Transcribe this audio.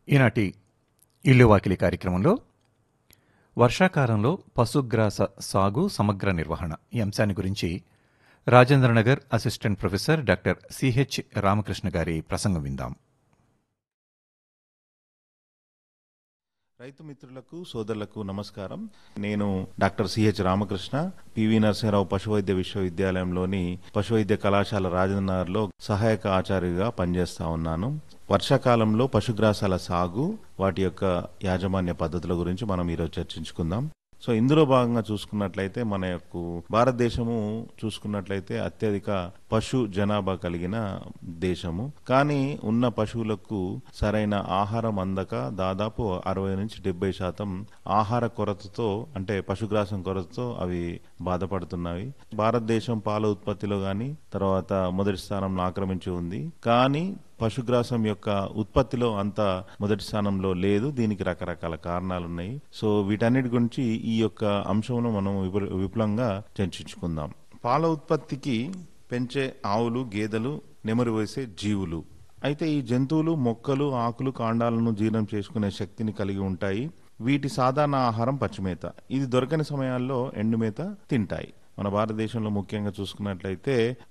ఈనాటి ఇల్లు వాకిలి కార్యక్రమంలో వర్షాకాలంలో పశుగ్రాస సాగు సమగ్ర నిర్వహణ ఈ అంశాన్ని గురించి Rajendranagar assistant professor doctor CH Ramakrishna garu ప్రసంగం విందాం రైతు మిత్రులకు సోదరులకు నమస్కారం నేను doctor CH Ramakrishna PV Narasimharao పశువైద్య విశ్వవిద్యాలయంలోని పశువైద్య కళాశాల రాజేంద్రనగర్లో సహాయక ఆచార్యుగా పనిచేస్తా ఉన్నాను వర్షాకాలంలో పశుగ్రాసాల సాగు వాటి యొక్క యాజమాన్య పద్ధతుల గురించి మనం ఈరోజు చర్చించుకుందాం సో ఇందులో భాగంగా చూసుకున్నట్లయితే మన యొక్క భారతదేశము చూసుకున్నట్లయితే అత్యధిక పశు జనాభా కలిగిన దేశము కానీ ఉన్న పశువులకు సరైన ఆహారం అందక దాదాపు అరవై నుంచి డెబ్బై శాతం ఆహార కొరతతో అంటే పశుగ్రాసం కొరతతో అవి బాధపడుతున్నవి భారతదేశం పాల ఉత్పత్తిలో గాని తర్వాత మొదటి స్థానంలో ఆక్రమించి ఉంది కానీ పశుగ్రాసం యొక్క ఉత్పత్తిలో అంత మొదటి స్థానంలో లేదు దీనికి రకరకాల కారణాలు ఉన్నాయి సో వీటన్నిటి గురించి ఈ యొక్క అంశంలో మనం విపు- విపులంగా చర్చించుకుందాం పాల ఉత్పత్తికి పెంచే ఆవులు గేదెలు నెమరు వేసే జీవులు అయితే ఈ జంతువులు మొక్కలు ఆకులు కాండాలను జీర్ణం చేసుకునే శక్తిని కలిగి ఉంటాయి వీటి సాధారణ ఆహారం పచ్చిమేత ఇది దొరకని సమయాల్లో ఎండుమేత తింటాయి మన భారతదేశంలో ముఖ్యంగా చూసుకున్నట్లయితే